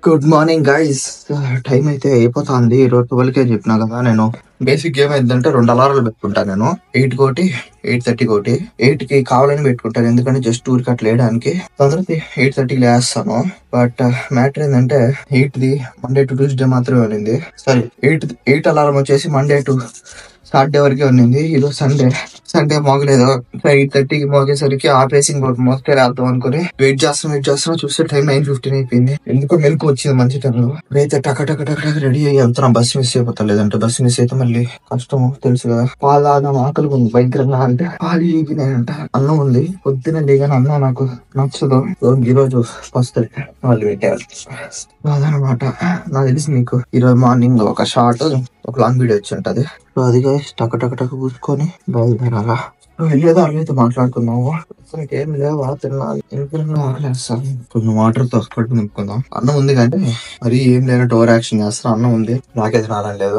Good morning guys time అయితే అయిపోతుంది ఈ రోజు ట్వెల్వ్ కే చెప్పినా కదా నేను బేసిక్ గేమ్ ఏంటంటే రెండు అలారాలు పెట్టుకుంటాను నేను ఎయిట్ కోటి ఎయిట్ థర్టీ కోటి ఎయిట్ కి కావాలని పెట్టుకుంటాను ఎందుకంటే జస్ట్ ఊరికి అట్లా వేయడానికి తర్వాత ఎయిట్ థర్టీకి లేస్తాను బట్ మ్యాటర్ ఏంటంటే eight the Monday to Tuesday మాత్రమే ఉన్నింది సారీ ఎయిట్ ఎయిట్ అలారం వచ్చేసి మండే టు సాటర్డే వరకే ఉన్నింది ఈరోజు సండే సండే మోగలేదు ఎయిట్ థర్టీకి మోగేసరికి ఆపేసింగ్ ఒకటి మోస్తే రాద్దాం అనుకుని వెయిట్ చేస్తాం వెయిట్ చేస్తున్నాం చూస్తే టైం నైన్ ఫిఫ్టీన్ అయిపోయింది ఎందుకో మెలకు వచ్చింది మంచి టైంలో ఇప్పుడైతే టక టక టక టక రెడీ అయ్యి వెళ్తున్నాం బస్సు మిస్ అయిపోతా లేదంటే బస్సు మిస్ అయితే మళ్ళీ కష్టం తెలుసు కదా పాలు ఆదాం ఆకలి ఉంది భయంకరంగా అంటే పాలు ఈగినాయంట అన్నం ఉంది పొద్దున లేగానే అన్నం నాకు నచ్చదు సో ఈ రోజు వస్తుంది వాళ్ళు పెట్టేవాళ్ళు అదనమాట నాకు తెలిసి మీకు ఈ రోజు మార్నింగ్ ఒక షార్ట్ ఒక లాంగ్ వీడియో వచ్చి ఉంటది సో అది guys టక టక టక పూసుకొని బయలుదేరాలా వెళ్ళేదో అడిగితే మాట్లాడుకున్నాము అసలు ఏం లేవా తిన్నాను ఎందుకంటే ఆకలేస్తాను కొన్ని వాటర్ తో కట్టు నింపుకుందాం అన్నం ఉంది కానీ మరి ఏం లేనట్టు ఓవర్ యాక్షన్ చేస్తాను అన్నం ఉంది నాకే తినాలని లేదు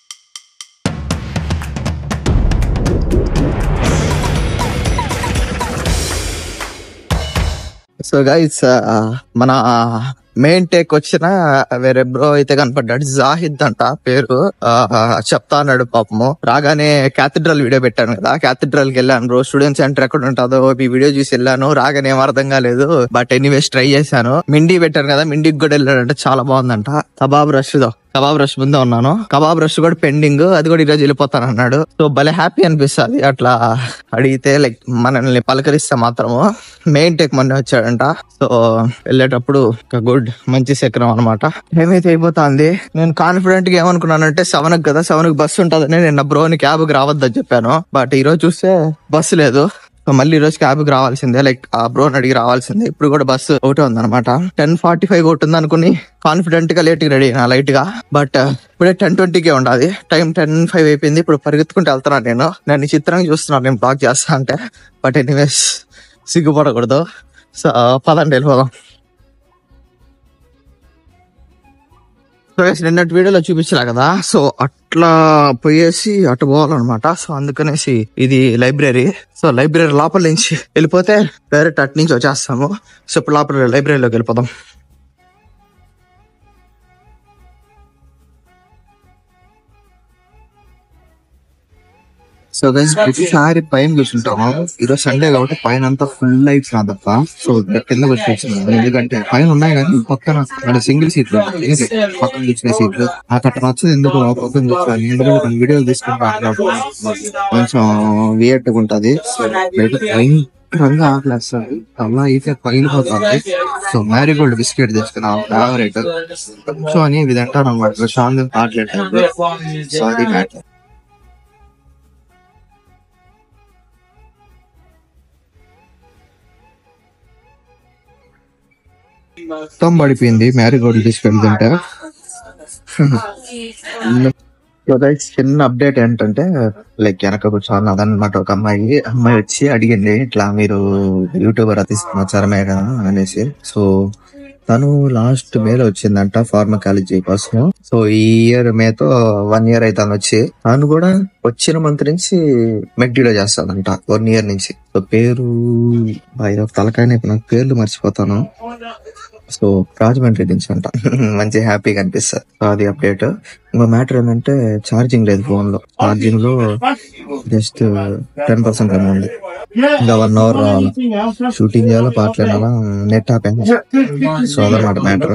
సో గైస్ మన మెయిన్ టేక్ వచ్చిన వేరే బ్రో అయితే కనపడ్డాడు జాహిద్ అంట పేరు ఆ, చెప్తా అన్నాడు పాపము రాగానే క్యాథడ్రల్ వీడియో పెట్టాను కదా క్యాథడ్రల్ కి వెళ్ళాను బ్రో స్టూడెంట్ సెంటర్ ఎక్కడ ఉంటుందో ఈ వీడియో చూసి వెళ్ళాను రాగానే ఏం అర్థం కాలేదు బట్ ఎనీవేస్ ట్రై చేశాను మిండి పెట్టాను కదా మిండికి కూడా వెళ్ళాడంటే చాలా బాగుందంట kebab rush though kebab rush ముందే ఉన్నాను కబాబ్ రష్ కూడా పెండింగ్ అది కూడా ఈరోజు వెళ్ళిపోతాను అన్నాడు సో భలే హ్యాపీ అనిపిస్తుంది అట్లా అడిగితే లైక్ మనల్ని పలకరిస్తే మాత్రము మెయిన్ టెక్ మొన్న వచ్చాడంట సో వెళ్ళేటప్పుడు ఒక గుడ్ మంచి శకరం అనమాట ఏమైతే అయిపోతుంది నేను కాన్ఫిడెంట్ గా ఏమనుకున్నానంటే సెవెన్ కదా సెవెన్ కి బస్సు ఉంటుందని నేను బ్రోని క్యాబ్ కి రావద్దని చెప్పాను బట్ ఈ రోజు చూస్తే బస్సు లేదు సో మళ్ళీ ఈ రోజు క్యాబ్ కి రావాల్సిందే లైక్ ఆ బ్రోని అడిగి రావాల్సిందే ఇప్పుడు కూడా బస్సు ఒకటే ఉందన్నమాట టెన్ ఫార్టీ ఫైవ్ ఒకటి ఉంది అనుకుని కాన్ఫిడెంట్ గా లేట్ గా రెడీ అయినా లైట్ గా బట్ ఇప్పుడే టెన్ ట్వంటీకే ఉండాలి టైం టెన్ ఫైవ్ అయిపోయింది ఇప్పుడు పరిగెత్తుకుంటూ వెళ్తున్నాను నేను నేను ఈ చిత్రంగా చూస్తున్నాను నేను బ్లాక్ చేస్తా అంటే బట్ ఎనీవేస్ సిగ్గుపడకూడదు సో పదండి వెళ్ళిపోదాం సో guys, నిన్నటి వీడియోలో చూపించలే కదా సో అట్లా పోయేసి అటు పోవాలన్నమాట సో అందుకనేసి ఇది లైబ్రరీ సో లైబ్రరీ లోపల నుంచి వెళ్ళిపోతే డైరెక్ట్ అటు నుంచి వచ్చేస్తాము సో ఇప్పుడు లోపల లైబ్రరీలోకి వెళ్ళిపోదాం సో గైస్ ప్రతిసారి పైన కూర్చుంటాము ఈరోజు సండే కాబట్టి పైన అంతా ఫుల్ లైట్స్ రాదప్ప సో కింద కూర్చొచ్చింది ఎందుకంటే పైన ఉన్నాయి కానీ పక్కన అంటే సింగిల్ సీట్లు ఉంటాయి. పక్కన కూర్చునే సీట్లు నాకు అట్లా నచ్చదు ఎందుకు ఆ పక్కన కూర్చోాలి ఎందుకంటే కొన్ని వీడియోలు తీసుకుని మాట్లాడుతున్నాం కొంచెం వియట్ ఉంటది సో బయట భయంకరంగా ఆకలేస్తుంది అలా అయితే పైన పోతుంది సో మ్యారీగోల్డ్ బిస్కెట్ తెచ్చుకున్నాం ఫేవరెట్ కొంచెం అని ఇది అంటాను అనమాట ప్రశాంత్ మాట్లాడతాను సో అది మ్యాటర్ మొత్తం పడిపోయింది మ్యారీగోల్డ్ తీసుకెళ్తుంటే సో guys, చిన్న అప్డేట్ ఏంటంటే లైక్ వెనక కూర్చొని అదనమాట ఒక అమ్మాయి అమ్మాయి వచ్చి అడిగింది ఇట్లా మీరు యూట్యూబర్ అతిస్తున్నారమే కదా అనేసి సో తను లాస్ట్ మేలో వచ్చిందంట ఫార్మకాలజీ కోసం సో ఈ ఇయర్ మేతో వన్ ఇయర్ అయితే వచ్చి తను కూడా వచ్చిన మంత్ నుంచి మెగ్డీలో చేస్తాదంట వన్ ఇయర్ నుంచి సో పేరు బయట తలకాయ నొప్పి, నాకు పేర్లు మర్చిపోతాను సో రాజమండ్రి నుంచి అంట మంచి హ్యాపీగా అనిపిస్తుంది సో అది అప్డేట్ ఇంకో మ్యాటర్ ఏంటంటే ఛార్జింగ్ లేదు ఫోన్ లో ఛార్జింగ్ లో జస్ట్ టెన్ పర్సెంట్ ఏమో ఉంది ఇంకా వన్ అవర్ రావాలి షూటింగ్ చేయాలో పాటలు వినాలా నెట్ ఆపాను సో అదనమాట మ్యాటర్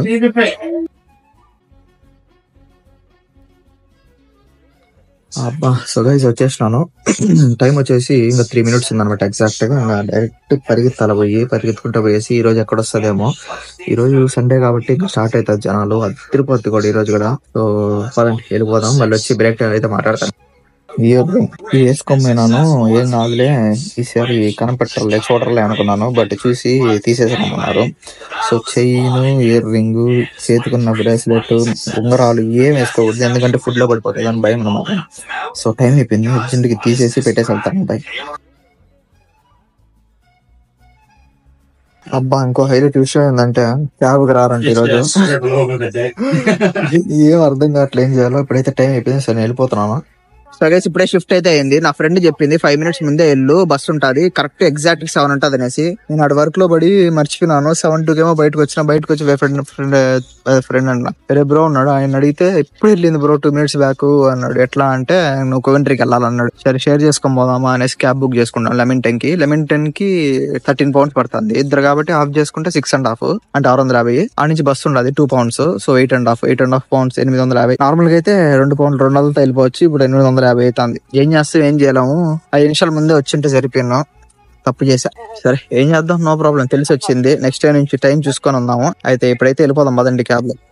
అబ్బా సో గైస్ వచ్చేసినాను టైం వచ్చేసి ఇంకా త్రీ మినిట్స్ ఉందన్నమాట ఎగ్జాక్ట్ గా ఇంకా డైరెక్ట్ పరిగెత్తాల పోయి పరిగెత్తుకుంటూ పోయేసి ఈ రోజు ఎక్కడ వస్తుందేమో ఈ రోజు సండే కాబట్టి ఇంకా స్టార్ట్ అవుతుంది జనాలు అది తిరుపతి కూడా ఈ రోజు కూడా సో పదండి వెళ్ళిపోదాం మళ్ళీ వచ్చి బ్రేక్ టైం అయితే మాట్లాడతాను ఇయర్ ఇది వేసుకోమైనాను ఏం కాదులే ఈసారి కనపెట్టలే చూడలే అనుకున్నాను బట్ చూసి తీసేసామన్నారు సో చైన్ ఇయర్ రింగ్ చేతికున్న బ్రేస్లెట్ ఉంగరాలు ఏం వేసుకోకూడదు ఎందుకంటే ఫుడ్ లో పడిపోతాయి అని భయం అనమాట సో టైం అయిపోయింది అర్జెంట్ కి తీసేసి పెట్టేసి వెళ్తాను బై అబ్బా ఇంకో హైలైట్ విషయం ఏంటంటే క్యాబ్ రారంటే ఈరోజు ఏం అర్థం కావట్లేదు ఏం చేయాలో ఇప్పుడైతే టైం అయిపోయింది సరే నేను వెళ్ళిపోతున్నాను సో గైస్ ఇప్పుడే షిఫ్ట్ అయితే అయింది నా ఫ్రెండ్ చెప్పింది ఫైవ్ మినిట్స్ ముందే వెళ్ళు బస్ ఉంటది కరెక్ట్ ఎగ్జాక్ట్ సెవెన్ ఉంటది అనేసి నేను అటు వర్క్ లో పడి మర్చిపోయినాను సెవెన్ టూ కేమో బయటకు వచ్చిన బయటకు వచ్చి ఫ్రెండ్ ఫ్రెండ్ ఫ్రెండ్ అన్న వేరే బ్రో ఉన్నాడు ఆయన అడిగితే ఎప్పుడు వెళ్ళింది బ్రో టూ మినిట్స్ బ్యాక్ అన్నాడు ఎట్లా అంటే నువ్వు కోవెంట్రీకి వెళ్ళాలన్నాడు సరే షేర్ చేసుకొని పోదామా అనేసి క్యాబ్ బుక్ చేసుకున్నాను లెమన్ టెన్ కి లెమన్ టెన్ కి థర్టీన్ పౌండ్స్ పడుతుంది ఇద్దరు కాబట్టి హాఫ్ చేసుకుంటే సిక్స్ అండ్ హాఫ్ అంటే ఆరు వందల యాభై ఆ నుంచి బస్సు ఉండదు two pounds so eight and half eight and half pounds ఎనిమిది వందల యాభై నార్మల్ గా అయితే రెండు పౌండ్లు రెండు వందలతో వెళ్ళిపోవచ్చు ఇప్పుడు ఎనిమిది వందల యాభై అవుతుంది ఏం చేస్తాం ఏం చేయలేము ఐదు నిమిషాల ముందే వచ్చింటే సరిపోయినాం తప్పు చేసా సరే ఏం చేద్దాం నో ప్రాబ్లం తెలిసి వచ్చింది నెక్స్ట్ టైం నుంచి టైం చూసుకొని ఉందాము అయితే ఇప్పుడైతే వెళ్ళిపోదాం పదండి క్యాబ్ లో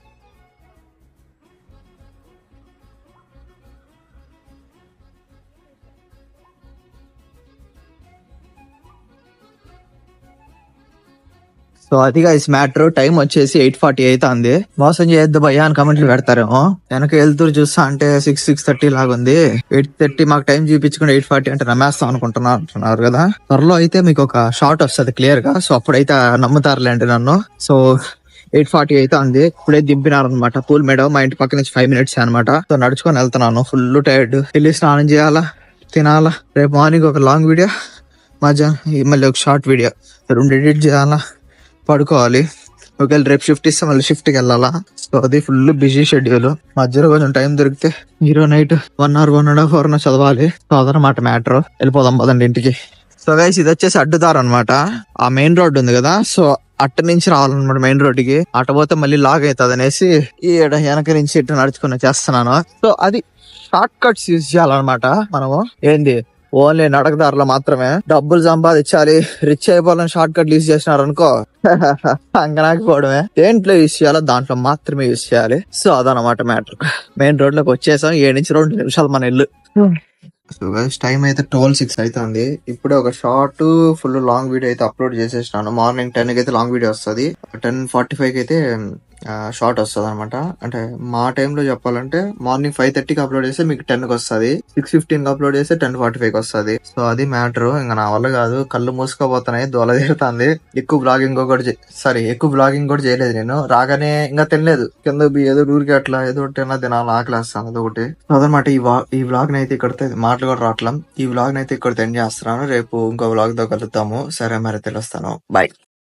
సో అదిగా ఇస్ మ్యాటర్ టైం వచ్చేసి ఎయిట్ ఫార్టీ అవుతుంది మోసం చేయొద్దు భయ్యా అని కమెంట్లు పెడతారేమో వెనక వెళ్తూరు చూస్తా అంటే సిక్స్ సిక్స్ థర్టీ లాగా ఉంది ఎయిట్ థర్టీ మాకు టైం చూపించుకుని ఎయిట్ ఫార్టీ అంటే నమ్మేస్తాం అనుకుంటున్నారు అంటున్నారు కదా త్వరలో అయితే మీకు ఒక షార్ట్ వస్తుంది క్లియర్ గా సో అప్పుడైతే నమ్ముతారులేండి నన్ను సో ఎయిట్ ఫార్టీ అయితే ఉంది ఇప్పుడే దింపినారు అనమాట పూల్ మేడం మా ఇంటి పక్క నుంచి ఫైవ్ మినిట్స్ అనమాట సో నడుచుకొని వెళ్తున్నాను ఫుల్ టైర్డ్ వెళ్ళి స్నానం చేయాలా తినాలా రేపు మార్నింగ్ ఒక లాంగ్ వీడియో మధ్యాహ్నం మళ్ళీ ఒక షార్ట్ వీడియో రెండు ఎడిట్ చేయాలా పడుకోవాలి ఒకవేళ రేపు షిఫ్ట్ ఇస్తే మళ్ళీ షిఫ్ట్ కి వెళ్ళాలా సో అది ఫుల్ బిజీ షెడ్యూల్ మధ్యలో కొంచెం టైం దొరికితే hero night one hour one and half hour చదవాలి సో అదనమాట మ్యాటర్ వెళ్ళిపోదాం పదండి ఇంటికి సో గైస్ ఇది వచ్చేసి అడ్డుదారు అనమాట ఆ మెయిన్ రోడ్ ఉంది కదా సో అట్ట నుంచి రావాలన్నమాట మెయిన్ రోడ్ కి అట్ట పోతే మళ్ళీ లాగ్ అవుతుంది అనేసి ఈ ఈడ వెనక నుంచి ఇటు నడుచుకుని చేస్తున్నాను సో అది షార్ట్ కట్స్ యూజ్ చేయాలన్నమాట మనము ఏంది ఓన్లీ నడకదారులు మాత్రమే డబ్బులు సంపాదించాలి రిచ్ అయిపోవాలని షార్ట్ కట్ యూజ్ చేసినారు అనుకో అంగనాకపోవడమే దేంట్లో యూజ్ చేయాలో దాంట్లో మాత్రమే యూజ్ చేయాలి సో అదనమాట మ్యాటర్ మెయిన్ రోడ్ లోకి వచ్చేసాం ఏడు నుంచి రెండు నిమిషాలు మన ఇల్లు సో టైం అయితే ట్వెల్వ్ సిక్స్ అవుతుంది ఇప్పుడే ఒక షార్ట్ ఫుల్ లాంగ్ వీడియో అయితే అప్లోడ్ చేసేసినాను మార్నింగ్ టెన్ కి అయితే లాంగ్ వీడియో వస్తుంది టెన్ ఫార్టీ ఫైవ్ కి అయితే షార్ట్ వస్తుంది అనమాట అంటే మా టైంలో చెప్పాలంటే మార్నింగ్ ఫైవ్ థర్టీకి అప్లోడ్ చేస్తే మీకు టెన్ కి వస్తుంది సిక్స్ ఫిఫ్టీన్ కి అప్లోడ్ చేస్తే టెన్ ఫార్టీ ఫైవ్ కి వస్తుంది సో అది మ్యాటర్ ఇంకా నా వల్ల కాదు కళ్ళు మూసుకుపోతున్నాయి దోల తీరుతుంది ఎక్కువ బ్లాగింగ్ కూడా సారీ ఎక్కువ బ్లాగింగ్ కూడా చేయలేదు నేను రాగానే ఇంకా తినలేదు కింద బి- ఏదో ఊరికి అట్లా ఏదో ఒకటి తిన్నా తినాలి ఆకలేస్తాను అదొకటి అదనమాట ఈ వా ఈ వ్లాగ్ అయితే ఇక్కడ మాటలు కూడా రావట్లం ఈ వ్లాగ్ అయితే ఇక్కడ ఎండ్ చేస్తున్నాను రేపు ఇంకో వ్లాగ్ తో కలుద్దాము సరే మరి తెలుస్తాను బాయ్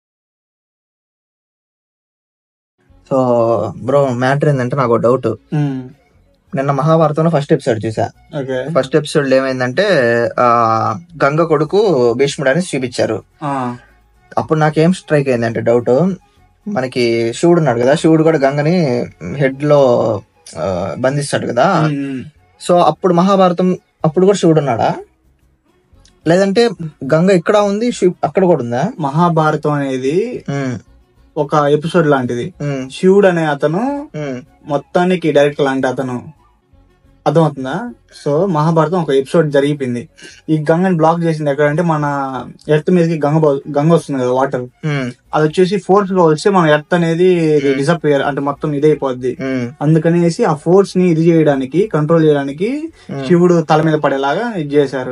సో బ్రో మ్యాటర్ ఏంటంటే నాకు డౌట్ నిన్న మహాభారతంలో ఫస్ట్ ఎపిసోడ్ చూసా ఓకే ఫస్ట్ ఎపిసోడ్ లో ఏమైందంటే ఆ గంగ కొడుకు భీష్ముడు అని చూపించారు అప్పుడు నాకేం స్ట్రైక్ అయిందంటే డౌట్ మనకి శివుడు ఉన్నాడు కదా శివుడు కూడా గంగని హెడ్ లో ఆ, బంధిస్తాడు కదా సో అప్పుడు మహాభారతం అప్పుడు కూడా శివుడు ఉన్నాడా లేదంటే గంగ ఇక్కడ ఉంది శివ్ అక్కడ కూడా ఉందా మహాభారతం అనేది ఉమ్, ఒక ఎపిసోడ్ లాంటిది ఉమ్, శివుడు అనే అతను ఉమ్, మొత్తానికి డైరెక్ట్ లాంటి అతను అర్థమవుతుందా సో మహాభారతం ఒక ఎపిసోడ్ జరిగిపోయింది ఈ గంగని బ్లాక్ చేసింది ఎక్కడంటే మన ఎర్త్ మీదకి గంగ బో- గంగ వస్తుంది కదా వాటర్ ఉమ్, అది వచ్చేసి ఫోర్స్ గా వస్తే మన ఎర్త్ అనేది డిసప్పియర్ అంటే మొత్తం ఇదైపోద్ది ఉమ్, అందుకనేసి ఆ ఫోర్స్ ని ఇది చేయడానికి కంట్రోల్ చేయడానికి ఉమ్. శివుడు తల మీద పడేలాగా ఇది చేశారు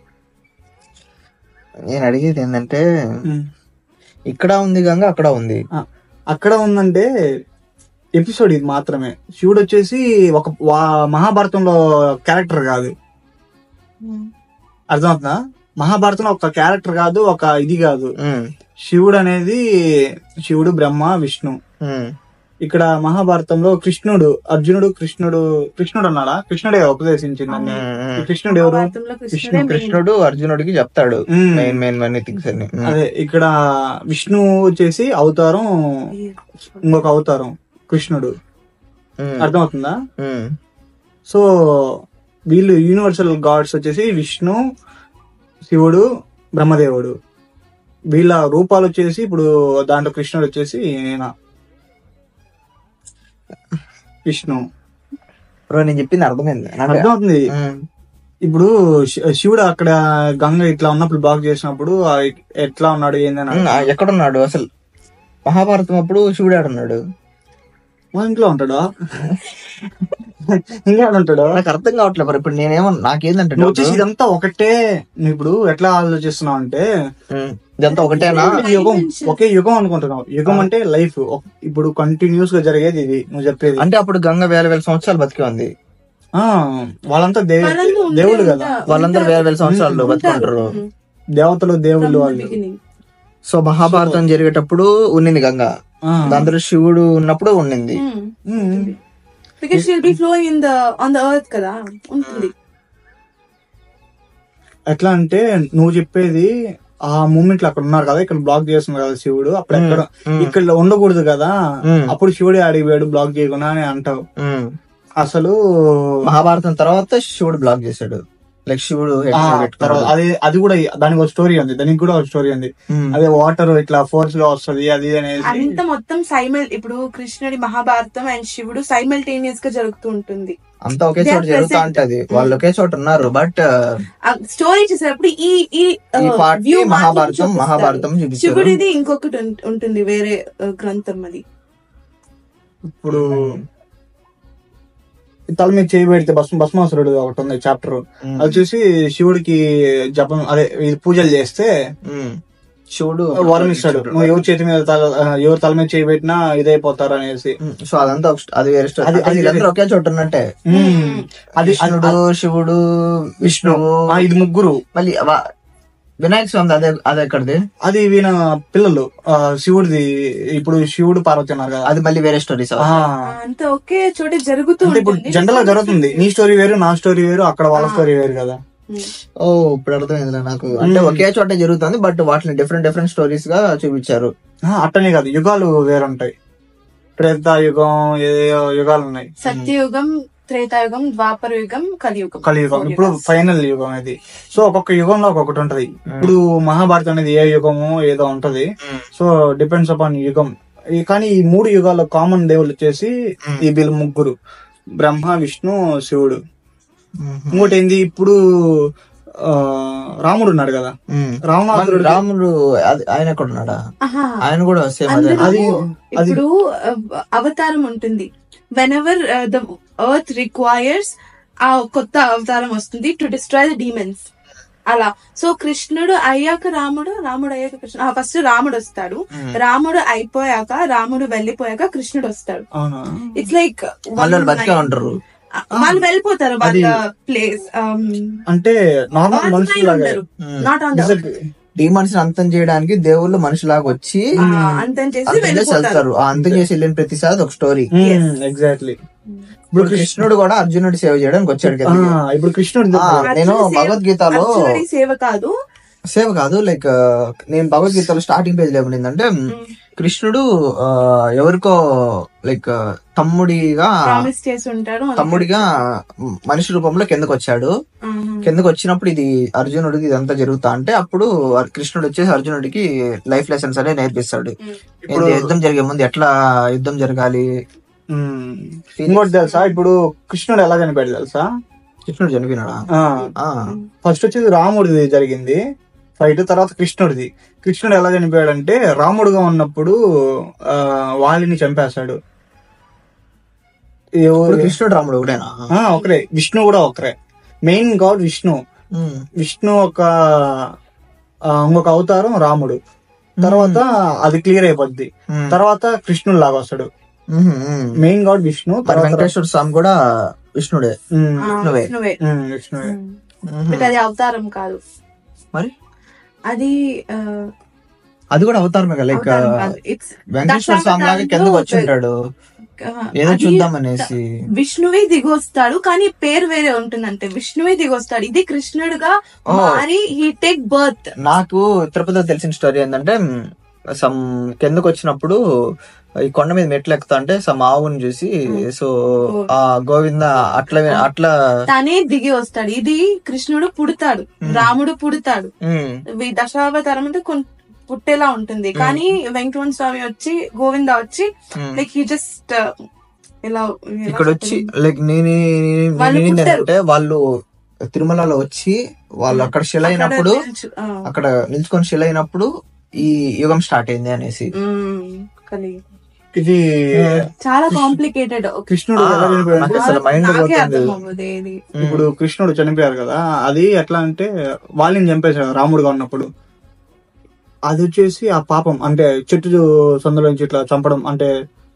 నేను అడిగేది ఏంటంటే ఇక్కడ ఉంది గంగ అక్కడ ఉంది ఆ, అక్కడ ఉందంటే ఎపిసోడ్ ఇది మాత్రమే శివుడు వచ్చేసి ఒక వా- మహాభారతంలో క్యారెక్టర్ కాదు అర్థమవుతుందా మహాభారతంలో ఒక క్యారెక్టర్ కాదు ఒక ఇది కాదు ఉమ్, శివుడు అనేది శివుడు బ్రహ్మ విష్ణు ఉమ్, ఇక్కడ మహాభారతంలో కృష్ణుడు అర్జునుడు కృష్ణుడు కృష్ణుడు అన్నాడా కృష్ణుడే ఉపదేశించిందని ఈ కృష్ణుడు ఎవరు విష్ణు కృష్ణుడు అర్జునుడికి చెప్తాడు um. Main main main things అన్ని ఉమ్, అదే ఇక్కడ విష్ణు వచ్చేసి అవతారం ఇంకొక అవతారం కృష్ణుడు ఉమ్, అర్థమవుతుందా ఉమ్, సో వీళ్ళు యూనివర్సల్ గాడ్స్ వచ్చేసి విష్ణు శివుడు బ్రహ్మదేవుడు వీళ్ళ రూపాలు వచ్చేసి ఇప్పుడు దాంట్లో కృష్ణుడు వచ్చేసి ఈయన విష్ణు బ్రో నేను చెప్పింది అర్థమైంది నాకు- అర్థమవుతుంది ఉమ్, ఇప్పుడు శి- శివుడు అక్కడ గంగ ఇట్లా ఉన్నప్పుడు బ్లాక్ చేసినప్పుడు ఆ ఎట్లా ఉన్నాడు ఏందని ఉమ్, ఆ, ఎక్కడున్నాడు అసలు మహాభారతం అప్పుడు శివుడు ఆడున్నాడు మా ఇంట్లో ఉంటాడా ఇంకా ఉంటాడు నాకు అర్థం కావట్లేదు మరి ఇప్పుడు నేనేమో నాకేందంటే నువ్వు వచ్చేసి ఇదంతా ఒకటే నువ్వు ఇప్పుడు ఎట్లా ఆలోచిస్తున్నావు అంటే ఉమ్, ఇదంతా ఒకటేనా యుగం ఒకే యుగం అనుకుంటున్నావు యుగం అంటే లైఫ్ ఇప్పుడు కంటిన్యూస్ గా జరిగేది ఇది నువ్వు చెప్పేది అంటే అప్పుడు గంగ వేల వేల సంవత్సరాలు బతికి ఉంది ఆ వాళ్ళంతా దే- వాళ్ళందరూ ఉంటే దేవుళ్ళు కదా ఉంటా- వాళ్ళందరూ వేల వేల సంవత్సరాలు ఉంటారు. బతుకుంటారు ఉమ్. దేవతలు దేవుళ్ళు From the వాళ్ళు beginning. సో మహాభారతం జరిగేటప్పుడు ఉన్నింది గంగ ఆ. దాంట్లో శివుడు ఉన్నప్పుడు ఉన్నింది ఉమ్. ఉమ్. Because she'll be flowing in the on the earth కదా ఉంటుంది ఎట్లా అంటే నువ్వు చెప్పేది ఆ మూమెంట్ లో అక్కడ ఉన్నారు కదా ఇక్కడ బ్లాక్ చేస్తున్నారు కదా శివుడు అప్పుడు ఎక్కడ ఉమ్. ఇక్కడ ఉండకూడదు కదా ఉమ్. అప్పుడు శివుడే అడిగాడు బ్లాక్ చేయకుండా అని అంటావు ఉమ్. అసలు మహాభారతం తర్వాత శివుడు బ్లాక్ చేశాడు లైక్ శివుడు head ఆ, మీద పెట్టుకున్నాడు. తర్వాత అది అది కూడా దానికి ఒక స్టోరీ ఉంది దానికి కూడా ఒక స్టోరీ ఉంది ఉమ్. అదే వాటర్ ఇట్లా ఫోర్స్ గా వస్తది అది ఇది అనేసి అంత మొత్తం సైమల్ ఇప్పుడు కృష్ణుడి మహాభారతం అండ్ శివుడు సైమల్టేనియస్ గా జరుగుతూ ఉంటుంది అంతా ఒకే They చోట are జరుగుతా present. ఉంటది వాళ్ళు ఒకే చోట ఉన్నారు బట్ ఆ స్టోరీ చేసేటప్పుడు ఈ ఈ ఈ పార్ట్ వ్యూ మహాభారతం మహాభారతం చూపిస్తారు శివుడిది ఇంకొకటి ఉం- ఉంటుంది వేరే ఆ, గ్రంథం అది ఇప్పుడు ఈ తల మీద చేయి పెడితే భస్మ భస్మాసురుడు ఒకటి ఉంది చాప్టర్ ఉమ్. అది చూసి శివుడికి జపం అదే ఇది పూజలు చేస్తే ఉమ్. శివుడు వరం ఇస్తాడు నువ్వు ఎవరి చేతి మీద తల ఆ, ఎవరి తల మీద చేయి పెట్టినా ఇదైపోతారు అనేసి ఉమ్. సో అదంతా ఒక స్ట్- అది వేరే స్టోరీ అది- అది వీళ్ళందరూ ఒకే చోట ఉన్నట్టే ఉమ్. అది అది- కృష్ణుడు శివుడు విష్ణువు ఆ, ఇది ముగ్గురు మళ్ళీ వా- వినాయక స్వామి అదే అదే ఎక్కడిది అది వీణ పిల్లలు ఆ, శివుడిది ఇప్పుడు శివుడు పార్వతి ఉన్నారు కదా అది మళ్ళీ వేరే స్టోరీస్ ఆ, అంత ఒకే చోట జరుగుతూ అంటే ఇప్పుడు ఉంటుంది జనరల్ గా జరుగుతుంది నీ స్టోరీ వేరు నా స్టోరీ వేరు అక్కడ వాళ్ళ స్టోరీ వేరు కదా ఉమ్. ఓ ఇప్పుడు అర్థమైందిలే నాకు అంటే ఒకే చోట జరుగుతుంది బట్ వాటిని డిఫరెంట్ డిఫరెంట్ స్టోరీస్ గా చూపించారు ఆ, అట్టనే కాదు యుగాలు వేరుంటాయి త్రేతాయుగం ఏదో యుగాలు ఉన్నాయి సత్యయుగం త్రేతాయుగం ద్వాపర యుగం కలియుగం కలియుగం Four ఇప్పుడు yugas. ఫైనల్ యుగం ఇది సో ఒక్కొక్క యుగంలో ఒక్కొక్కటి ఉంటది ఇప్పుడు మహాభారతం అనేది ఏ యుగము ఏదో ఉంటది సో డిపెండ్స్ అపాన్ యుగం ఈ- కానీ ఈ మూడు యుగాల కామన్ దేవుళ్ళు వచ్చేసి ఈ వీళ్ళు ముగ్గురు బ్రహ్మ విష్ణు శివుడు ఇంకోటి ఏంది ఇప్పుడు ఆ, రాముడు ఉన్నాడు కదా ఉమ్. రావణాసురుడు రాముడు అది ఆయన ఎక్కడ ఉన్నాడా ఆహా. ఆయన కూడా సేమ్ అదే అందులో అది- అది- ఇప్పుడు ఆ, అవతారం ఉంటుంది whenever the earth requires ఆ కొత్త అవతారం వస్తుంది టు డిస్ట్రాయ్ ద డీమెన్స్ అలా సో కృష్ణుడు అయ్యాక రాముడు రాముడు అయ్యాక కృష్ణుడు ఫస్ట్ రాముడు వస్తాడు రాముడు అయిపోయాక రాముడు వెళ్ళిపోయాక కృష్ణుడు వస్తాడు అవునా ఇట్స్ లైక్ వాళ్ళు బతికే ఉంటారు వాళ్ళు వెళ్ళిపోతారు వాళ్ళ ప్లేస్ అంటే నార్మల్ మనుషులాగా నాట్ ఆన్ డీమన్స్ అంతం చేయడానికి దేవుళ్ళు మనుషులాగా వచ్చి అంతం చేసి అంతం చేసి వెళ్ళిపోతారు వెళ్తారు ఆ అంతం చేసి వెళ్ళిన ప్రతిసారి ఒక స్టోరీ ఎగ్జాక్ట్లీ ఇప్పుడు కృష్ణుడు కూడా అర్జునుడి సేవ చేయడానికి వచ్చాడు కదా ఇప్పుడు కృష్ణుడు ఆ, నేను అర్జునుడి సేవ- భగవద్గీతలో అర్జునుడి సేవ కాదు సేవ కాదు లైక్ నేను భగవద్గీతలో స్టార్టింగ్ పేజ్ లో ఏమనిందంటే కృష్ణుడు ఆ, ఎవరికో లైక్ తమ్ముడిగా ప్రామిస్ చేసి ఉంటారు తమ్ముడిగా మనిషి రూపంలో కిందకు వచ్చాడు కిందకు వచ్చినప్పుడు ఇది అర్జునుడికి ఇదంతా జరుగుతా అంటే అప్పుడు అర్- కృష్ణుడు వచ్చేసి అర్జునుడికి లైఫ్ లెసన్స్ అనే నేర్పిస్తాడు ఇప్పుడు ఏంది యుద్ధం జరిగే ముందు ఎట్లా యుద్ధం జరగాలి ఉమ్. ఇంకోటి తెలుసా ఇప్పుడు కృష్ణుడు ఎలా చనిపోయాడు తెలుసా కృష్ణుడు చనిపోయినాడా ఆ, ఫస్ట్ వచ్చేది రాముడిది జరిగింది ఫైట్ తర్వాత కృష్ణుడిది కృష్ణుడు ఎలా చనిపోయాడంటే రాముడుగా ఉన్నప్పుడు ఆ, వాలిని చంపేస్తాడు ఎవరు- ఇప్పుడు కృష్ణుడు రాముడు ఒకటేనా ఆ, ఒకరే విష్ణు కూడా ఒకరే main god Vishnu um, Vishnu ఒక ఆ, ఇంకొక అవతారం రాముడు తర్వాత అది క్లియర్ అయిపోద్ది ఉమ్, తర్వాత కృష్ణుడు లాగా వస్తాడు um, um. Main god Vishnu మరి తర్వాత వెంకటేశ్వర స్వామి కూడా విష్ణుడే ఉమ్, విష్ణువే. విష్ణువే ఉమ్, విష్ణువే ఉమ్. బట్ అది అవతారం కాదు మరి అది ఆ, అది కూడా అవతారమే కదా లైక్ అవతారం కాదు ఇట్స్ వెంకటేశ్వర స్వామి లాగా కిందకు వచ్చి ఉంటాడు ఏదో చూద్దాం అనేసి విష్ణువే దిగొస్తాడు కానీ పేరు వేరే ఉంటుందంటే విష్ణువే దిగొస్తాడు ఇది కృష్ణుడుగా Oh. మారి హీ టేక్ బర్త్ నాకు తిరుపతిలో తెలిసిన స్టోరీ ఏంటంటే సమ్ కిందకు వచ్చినప్పుడు ఈ కొండ మీద మెట్లు ఎక్కుతా అంటే సమ్ ఆవుని చూసి సో ఆ గోవింద అట్లా అట్లా తనే దిగి వస్తాడు ఇది కృష్ణుడు పుడతాడు రాముడు పుడతాడు ఉమ్, ఈ దశావతారం అంటే కొన్- పుట్టేలా ఉంటుంది కానీ వెంకటరమణ స్వామి వచ్చి గోవింద వచ్చి ఉమ్. లైక్ హీ జస్ట్ ఇలా ఎలా ఇక్కడ వచ్చి చెప్పాలి? లైక్ నేను వాళ్ళు నేను పుట్టారు. ఏంటంటే వాళ్ళు తిరుమలలో వచ్చి వాళ్ళు అక్కడ శిల అయినప్పుడు అక్కడ నిల్చు- ఆ. అక్కడ నిల్చుకొని శిల అయినప్పుడు ఈ యుగం స్టార్ట్ అయింది అనేసి మ్మ్. కలిగి. ఇది చాలా కాంప్లికేటెడ్ కృష్ణుడు ఎలా చనిపోయాడు నాకు అసలు మైండ్ నాకే పోతుంది అర్థం అవ్వదు ఏది ఇప్పుడు కృష్ణుడు చనిపోయారు కదా అది ఎట్లా అంటే వాళ్ళని చంపేశాడు రాముడుగా ఉన్నప్పుడు అది వచ్చేసి ఆ పాపం అంటే చెట్టు సందులో నుంచి ఇట్లా చంపడం అంటే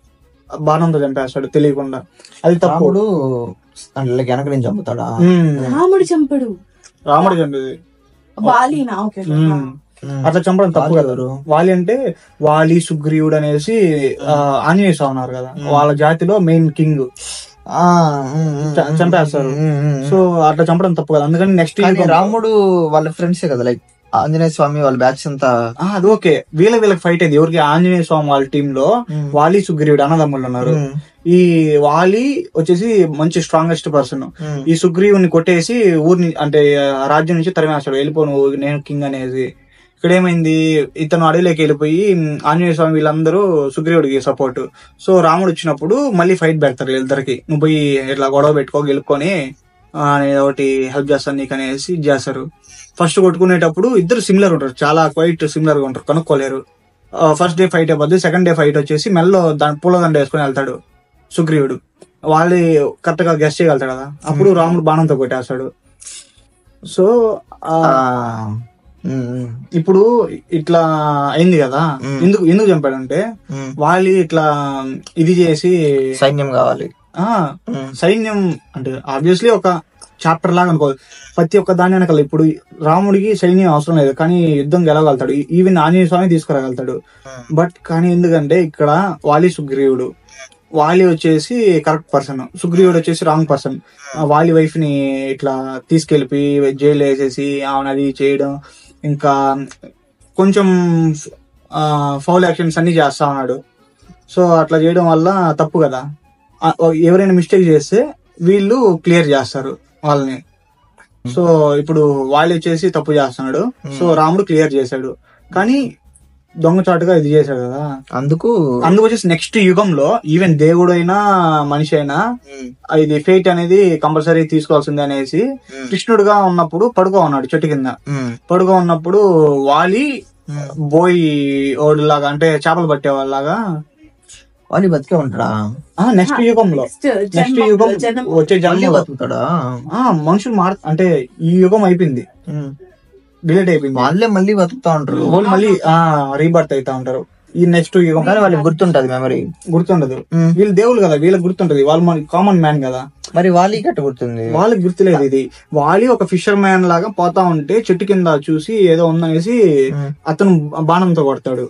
బాణంతో చంపేస్తాడు తెలియకుండా అది తప్పు రాముడు అంటే వెనక నుంచి చంపుతాడా ఉమ్. రాముడు చంపడు రాముడు చంపేది వాలీనా ఓకే ఉమ్. అట్లా చంపడం తప్పు కదా ఎవరు? వాలి అంటే వాలి సుగ్రీవుడు అనేసి ఆ, ఆంజనేయ స్వామి ఉన్నారు కదా వాళ్ళ జాతిలో మెయిన్ కింగ్ ఆ, ఉమ్, ఉమ్, చ- చంపేస్తారు ఉమ్, ఉమ్. సో అట్లా చంపడం తప్పు కదా అందుకని నెక్స్ట్ కానీ రాముడు వాళ్ళ ఫ్రెండ్సే కదా లైక్ ఆంజనేయ స్వామి వాళ్ళ బ్యాచ్ అంతా అది ఓకే వీళ్ళ వీళ్ళకి ఫైట్ అయింది ఎవరికి ఆంజనేయ స్వామి వాళ్ళ టీమ్ లో ఉమ్. వాలి సుగ్రీవుడు అన్నదమ్ములు ఉన్నారు ఉమ్, ఈ వాలి వచ్చేసి మంచి స్ట్రాంగెస్ట్ పర్సన్ ఉమ్, ఈ సుగ్రీవుని కొట్టేసి ఊరిని అంటే ఆ రాజ్యం నుంచి తరిమేస్తాడు వెళ్ళిపోను నేను కింగ్ అనేది ఇక్కడ ఏమైంది ఇతను అడవిలోకి వెళ్ళిపోయి ఉమ్, ఆంజనేయ స్వామి వీళ్ళందరూ సుగ్రీవుడికి సపోర్ట్ సో రాముడు వచ్చినప్పుడు మళ్ళీ ఫైట్ పెడతారు వీళ్ళిద్దరికి నువ్వు పోయి ఇట్లా గొడవ పెట్టుకో గెలుపుకొని ఆ, నేను ఒకటి హెల్ప్ చేస్తాను నీకు అనేసి ఇది చేస్తారు ఫస్ట్ కొట్టుకునేటప్పుడు ఇద్దరు సిమిలర్ ఉంటారు చాలా క్వైట్ సిమిలర్ గా ఉంటారు కనుక్కోలేరు ఫస్ట్ డే ఫైట్ అయిపోద్ది సెకండ్ డే ఫైట్ వచ్చేసి మెల్లో దాని పూలదండ వేసుకొని వెళ్తాడు సుగ్రీవుడు వాళ్ళు కరెక్ట్ గా గెస్ట్ చేయగలుగుతాడు కదా అప్పుడు రాముడు బాణంతో కొట్టేస్తాడు సో ఆ, ఆ, ఉమ్, ఉమ్, ఇప్పుడు ఇట్లా అయింది కదా మ్మ్. ఎందుకు ఎందుకు చంపాడంటే ఉమ్. వాళ్ళు ఇట్లా ఇది చేసి సైన్యం కావాలి ఆ ఉమ్, సైన్యం అంటే ఆబ్వియస్లీ ఒక చాప్టర్ లాగా అనుకో ప్రతి ఒక్క దాని వెనకాల ఇప్పుడు రాముడికి సైన్యం అవసరం లేదు కానీ యుద్ధం గెలవగలుగుతాడు ఈవెన్ ఆంజనేయ స్వామి తీసుకురాగలుగుతాడు ఉమ్. బట్ కానీ ఎందుకంటే ఇక్కడ వాలి సుగ్రీవుడు వాలి వచ్చేసి కరెక్ట్ పర్సన్ సుగ్రీవుడు వచ్చేసి రాంగ్ పర్సన్ వాలి వైఫ్ ని ఇట్లా తీసుకెళ్ళిపోయి జైలు వేసేసి ఆమెను అది చేయడం ఇంకా కొంచెం ఫౌల్ యాక్షన్స్ అన్ని చేస్తా ఉన్నాడు సో అట్లా చేయడం వల్ల తప్పు కదా ఆ, ఎవరైనా మిస్టేక్ చేస్తే వీళ్ళు క్లియర్ చేస్తారు వాళ్ళని సో ఇప్పుడు వాళ్ళు వచ్చేసి తప్పు చేస్తున్నాడు సో రాముడు క్లియర్ చేశాడు కానీ దొంగచాటుగా ఇది చేశాడు కదా అందుకు అందుకు వచ్చేసి నెక్స్ట్ యుగంలో ఈవెన్ దేవుడు అయినా మనిషి అయినా ఉమ్, ఇది ఫేట్ అనేది కంపల్సరీ తీసుకోవాల్సిందే అనేసి ఉమ్, కృష్ణుడుగా ఉన్నప్పుడు పడుకో ఉన్నాడు చెట్టు కింద ఉమ్, పడుకో ఉన్నప్పుడు వాలి ఉమ్. బోయి ఓడిలాగా అంటే చేపలు పట్టే వాళ్ళలాగా వాళ్ళు బతికే ఉంటాడా ఆ నెక్స్ట్ యుగంలో నెక్స్ట్ నెక్స్ట్ జన్మ యుగం జనం వచ్చే మళ్ళీ జన్మ బతుకుతాడా ఆ మనుషులు మార్ అంటే ఈ యుగం అయిపోయింది ఉమ్. డిలీట్ అయిపోయింది వాళ్ళే మళ్ళీ బతుకుతా ఉంటారు వాళ్ళు మళ్ళీ ఆ రీబర్త్ అవుతా ఉంటారు ఈ నెక్స్ట్ యుగం కానీ వాళ్ళకి గుర్తుంటది మెమరీ గుర్తుండదు వీళ్ళు దేవుళ్ళు కదా వీళ్ళకి గుర్తుంటది వాళ్ళు మన కామన్ మ్యాన్ కదా మరి వాళ్ళకి గట్ట గుర్తుంది వాళ్ళకి గుర్తులేదు ఇది వాలి ఒక ఫిషర్ మ్యాన్ లాగా పోతా ఉంటే చెట్టు కింద చూసి ఏదో ఉందనేసి ఉమ్. అతను బాణంతో కొడతాడు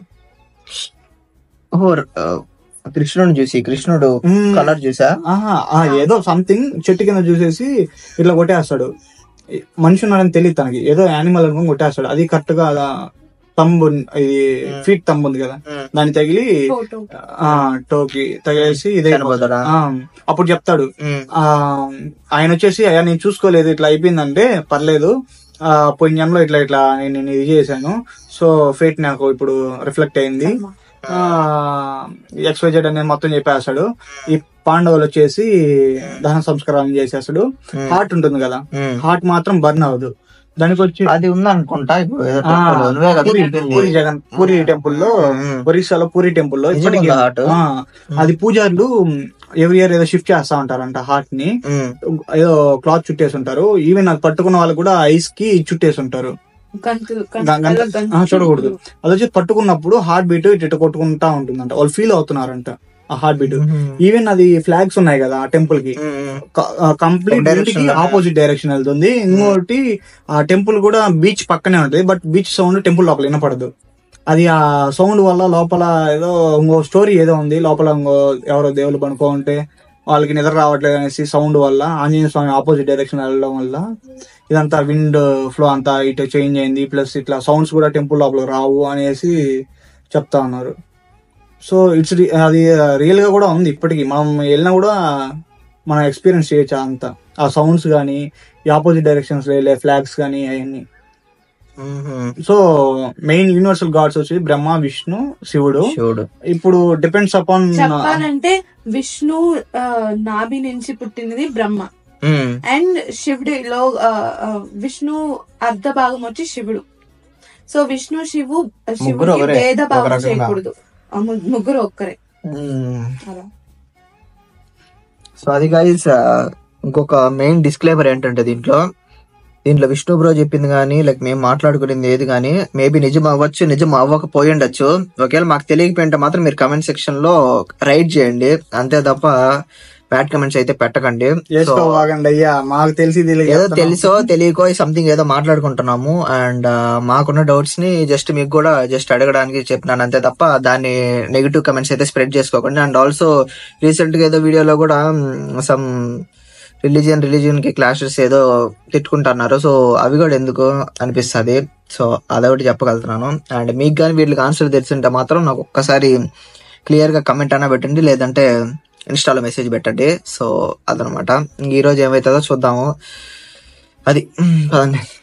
ఓహో ఆ, కృష్ణుడు చూసి కృష్ణుడు ఉమ్. కలర్ చూసా ఆహా ఆ, ఏదో సంథింగ్ చెట్టు కింద చూసేసి ఇట్లా కొట్టేస్తాడు మనిషి ఉన్నాడని తెలియదు తనకి ఏదో యానిమల్ అనుకుని కొట్టేస్తాడు అది కరెక్ట్ గా అలా తంబు ఇది ఫీట్ తంబు ఉంది కదా ఉమ్. దాన్ని తగిలి ఫోటో ఆ టోకి తగిలేసి ఇదే చనిపోతాడా? ఆ, అప్పుడు చెప్తాడు ఉమ్. ఆ ఆయన వచ్చేసి అయ్యా నేను చూసుకోలేదు ఇట్లా అయిపోయిందంటే పర్లేదు ఆ పోయిన జన్మలో ఇట్లా ఇట్లా నేను నేను ఇది చేశాను సో ఫేట్ నాకు ఇప్పుడు రిఫ్లెక్ట్ అయింది ఆ ఎక్స్వైజెడ్ అనేది మొత్తం చెప్పేస్తాడు ఈ పాండవులు వచ్చేసి దహన సంస్కారం చేసేస్తాడు హార్ట్ ఉంటుంది కదా ఉమ్. హార్ట్ మాత్రం బర్న్ అవ్వదు దానికి వచ్చి అది ఉందనుకుంటా ఇప్పుడు ఏదో ఆ, టెంపుల్ నువ్వే కదా పూరి- చెప్పింది. పూరి జగన్ పూరి టెంపుల్ లో ఉమ్. ఒరిస్సాలో పూరి టెంపుల్ లో నిజంగా ఇప్పటికీ ఉందా heart? ఆ, అది పూజారులు ఎవ్రీ ఇయర్ ఏదో షిఫ్ట్ చేస్తా ఉంటారంట హార్ట్ ని ఉమ్. ఏదో క్లాత్ చుట్టేసి ఉంటారు ఈవెన్ అది పట్టుకున్న వాళ్ళు కూడా ఐస్ కి చుట్టేసి ఉంటారు గంతు గ- గంట- ఆ, చూడకూడదు అది వచ్చి పట్టుకున్నప్పుడు హార్ట్ బీట్ ఇటు కొట్టుకుంటా ఉంటుందంట వాళ్ళు ఫీల్ అవుతున్నారంట ఆ హార్ట్ బీట్ ఈవెన్ అది ఫ్లాగ్స్ ఉన్నాయి కదా ఆ టెంపుల్ కి ఉమ్. కంప్లీట్ ఒక direction ఇంటికి లో. ఆపోజిట్ డైరెక్షన్ వెళ్తుంది ఇంకోటి ఆ టెంపుల్ కూడా బీచ్ పక్కనే ఉంటుంది బట్ బీచ్ సౌండ్ టెంపుల్ లోపల వినపడదు అది ఆ సౌండ్ వల్ల లోపల ఏదో ఇంకో స్టోరీ ఏదో ఉంది లోపల ఇంకో ఎవరో దేవుళ్ళు పనుకో ఉంటే వాళ్ళకి నిద్ర రావట్లేదు అనేసి సౌండ్ వల్ల ఆంజనేయ స్వామి ఆపోజిట్ డైరెక్షన్ వెళ్ళడం వల్ల ఇదంతా విండ్ ఫ్లో అంతా ఇటు చేంజ్ అయింది ప్లస్ ఇట్లా సౌండ్స్ కూడా టెంపుల్ లోపల రావు అనేసి చెప్తా ఉన్నారు సో ఇట్స్ అది రియల్ గా కూడా ఉంది ఇప్పటికి మనం వెళ్ళినా కూడా మనం ఎక్స్పీరియన్స్ చేయొచ్చు అంతా ఆ సౌండ్స్ కానీ ఈ ఆపోజిట్ డైరెక్షన్స్ వెళ్ళే ఫ్లాగ్స్ కానీ అవన్నీ um. So main universal gods వచ్చి బ్రహ్మ విష్ణు శివుడు శివుడు ఇప్పుడు డిపెండ్స్ అపాన్ చెప్పాలంటే విష్ణు ఆ, నాభి నుంచి పుట్టినది బ్రహ్మ ఉమ్. అండ్ శివుడిలో ఆ, ఆ, విష్ణు అర్ధ భాగం వచ్చి శివుడు సో విష్ణు శివు ముగ్గురు శివుడికి ఒకరే, భేద ఒక భావం రకంగా. చేయకూడదు ఆ, ము- ముగ్గురు ఒక్కరే ఉమ్. అలా సో అది గైస్ ఇంకొక మెయిన్ డిస్క్లైమర్ ఏంటంటే దీంట్లో దీంట్లో విష్ణు బ్రో చెప్పింది కానీ లైక్ మేము మాట్లాడుకునేది ఏది కానీ మేబీ నిజం అవ్వచ్చు నిజం అవ్వకపోయి ఉండొచ్చు ఒకవేళ మాకు తెలియకపోయింటే మాత్రం మీరు కమెంట్ సెక్షన్ లో రైట్ చేయండి అంతే తప్ప బ్యాడ్ కమెంట్స్ అయితే పెట్టకండి సో వేసుకోవాగండి అయ్యా మాకు తెలిసి ఏదో తెలియదు తెలుసో తెలియకో సంథింగ్ ఏదో మాట్లాడుకుంటున్నాము అండ్ మాకున్న డౌట్స్ ని జస్ట్ మీకు కూడా జస్ట్ అడగడానికి చెప్పినాను అంతే తప్ప దాన్ని నెగిటివ్ కమెంట్స్ అయితే స్ప్రెడ్ చేసుకోకండి అండ్ ఆల్సో రీసెంట్ గా ఏదో వీడియోలో కూడా సమ్ రిలీజియన్ రిలీజియన్ కి క్లాషెస్ ఏదో తిట్టుకుంటున్నారు సో అవి కూడా ఎందుకు అనిపిస్తుంది సో అదొకటి చెప్పగలుగుతున్నాను అండ్ మీకు కానీ వీటికి ఆన్సర్ తెలిసింటే మాత్రం నాకు ఒక్కసారి క్లియర్ గా కమెంట్ అయినా పెట్టండి లేదంటే ఇన్స్టాలో మెసేజ్ పెట్టండి సో అదనమాట ఈ రోజు ఏమవుతుందో చూద్దాము అది పదండి